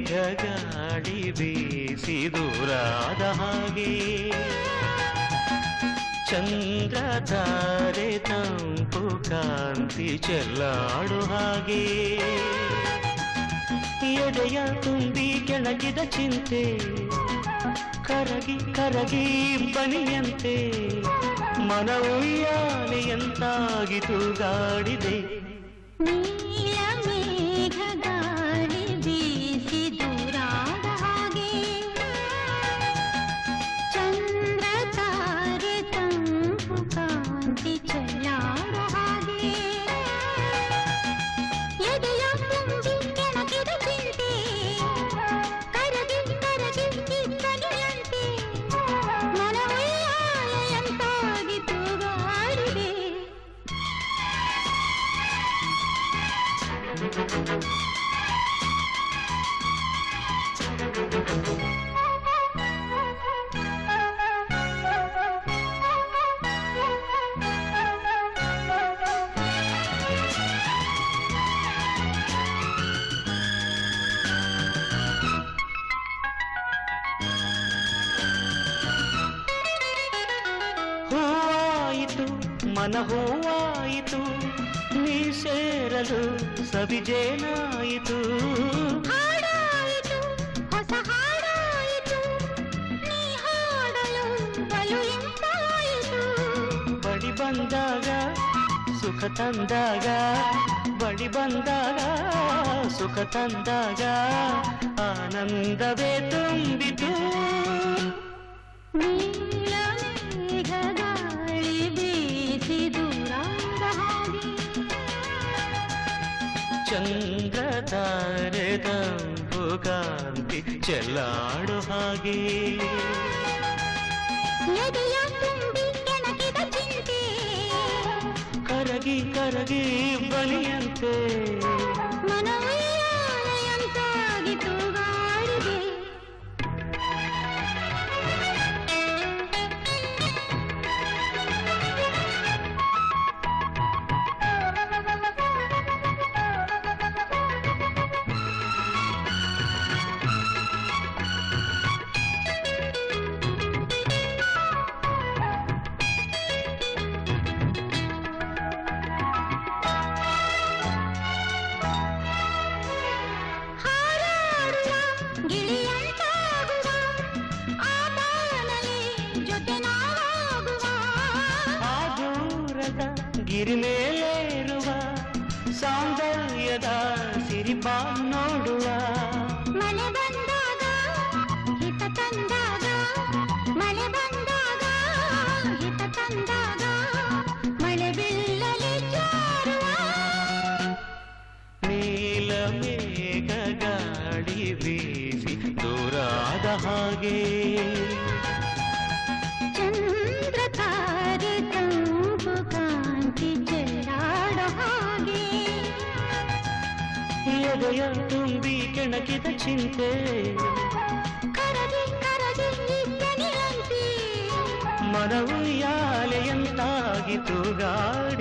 ಮೇಘ ಗಾಳಿ ಬೀಸಿ ದೂರಾದ ಹಾಗೆ ಚಂದ್ರ ತಾರೆ ತಂಪು ಕಾಂತಿ ಚೆಲ್ಲಾಡು ಹಾಗೆ ಎದೆಯ ತುಂಬಿ ಕೆಳಗಿದ ಚಿಂತೆ ಕರಗಿ ಕರಗಿ ಬನಿಯಂತೆ ಮನವುಯ್ಯಾಲೆಯಂತಾಗಿತು ಗಾಡಿದೆ ನೀಲ ಮೇಘ ಗಾಳಿ ಬೀಸಿ ದೂರಾದ ಹಾಗೆ ಚಂದ್ರ ತಾರೆ ತಂಪು ಕಾಂತಿ ಚೆಲ್ಲಾಡೋ ಹಾಗೆ ಎದೆಯ ತುಂಬಿ ಕೆಣಕಿದ ಚಿಂತೆ ಕರಗಿ ಕರಗಿ ಇಬ್ಬನಿಯಂತೆ ಮನವಯ್ಯಾಲೆಯಂತಾಗಿತು ಗಾಡಿದೆ ಹೂವಾಯಿತು ಮನ ಹೂವಾಯಿತು ನೀ ಸೇರಲು ಸವಿಜೇನಾಯಿತು ಹಾಡಾಯಿತು ಹೊಸ ಹಾಡಾಯಿತು ನೀ ಹಾಡಲು ಬಲು ಇಂಪಾಯಿತು ಬಳಿ ಬಂದಾಗ ಸುಖ ತಂದಾಗ ಬಳಿ ಬಂದಾಗ ಸುಖ ತಂದಾಗ ಆನಂದವೇ ತುಂಬಿತು ನೀಲ ಮೇಘ ಗಾಳಿ ಬೀಸಿ ದೂರಾದ ಹಾಗೆ ಚಂದ್ರ ತಾರೆ ತಂಪು ಕಾಂತಿ ಚೆಲ್ಲಾಡು ಹಾಗೆ ಎದೆಯ ತುಂಬಿ ಕೆಣಕಿದ ಚಿಂತೆ ಕರಗಿ ಕರಗಿ ಬಲಿಯಂತೆ ಮನವಯ್ಯಾಲಯಂತಾಗಿತು ಗಾಳಿಗೆ ಹಾರಾಡುವ ಗಿಳಿಯಂತಾಗುವ ಆ ಬಾನಲಿ ಜೊತೆ ನಾವಾಗುವ ಆ ದೂರದ ಗಿರಿ ಮೇಲೇರುವ ಸೌಂದರ್ಯದ ಸಿರಿಪ ನೋಡುವ ಮಳೆ ಬಂದಾಗ ಹಿತ ತಂದಾಗ ಮಳೆ ಬಂದಾಗ ಹಿತ ತಂದಾಗ ಮಳೆ ಬೀಳಲಿ ಜಾರುವ ನೀಲ ಮೇಘ ಗಾಳಿ ಬೀಸಿ ದೂರಾದ ಹಾಗೆ ಚಂದ್ರ ತಾರೆ ತಂಪು ಕಾಂತಿ ಚೆಲ್ಲಾಡೋ ಹಾಗೆ ಎದೆಯ ತುಂಬಿ ಕೆಣಕಿದ ಚಿಂತೆ ಕರಗಿ ಕರಗಿ ಇದ್ದನಿಯಂತೆ ಮನವು ಯಾಲೆಯಂತಾಗಿತು ಗಾಳಿ